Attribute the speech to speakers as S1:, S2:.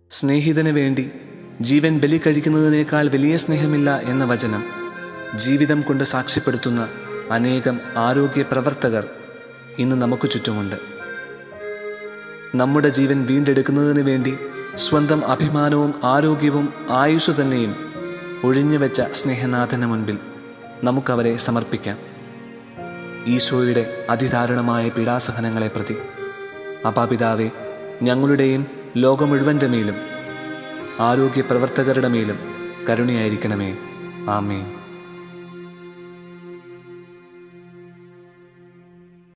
S1: സ്നേഹിതന് വേണ്ടി ജീവൻ ബലി കഴിക്കുന്നതിനേക്കാൾ വലിയ സ്നേഹമില്ല എന്ന വചനം ജീവിതം കൊണ്ട് സാക്ഷ്യപ്പെടുത്തുന്ന അനേകം ആരോഗ്യ പ്രവർത്തകർ ഇന്ന് നമുക്ക് ചുറ്റുമുണ്ട് നമ്മുടെ ജീവൻ വീണ്ടെടുക്കുന്നതിന് വേണ്ടി സ്വന്തം അഭിമാനവും ആരോഗ്യവും ആയുസ് തന്നെയും ഒഴിഞ്ഞുവെച്ച സ്നേഹനാഥന് മുൻപിൽ നമുക്കവരെ സമർപ്പിക്കാം ഈശോയുടെ അതിദാരുണമായ പീഡാസഹനങ്ങളെ പ്രതി അപാപിതാവെ ഞങ്ങളുടെയും ലോകം മുഴുവൻ്റെ മേലും ആരോഗ്യ പ്രവർത്തകരുടെ മേലും കരുണയായിരിക്കണമേ ആമേൻ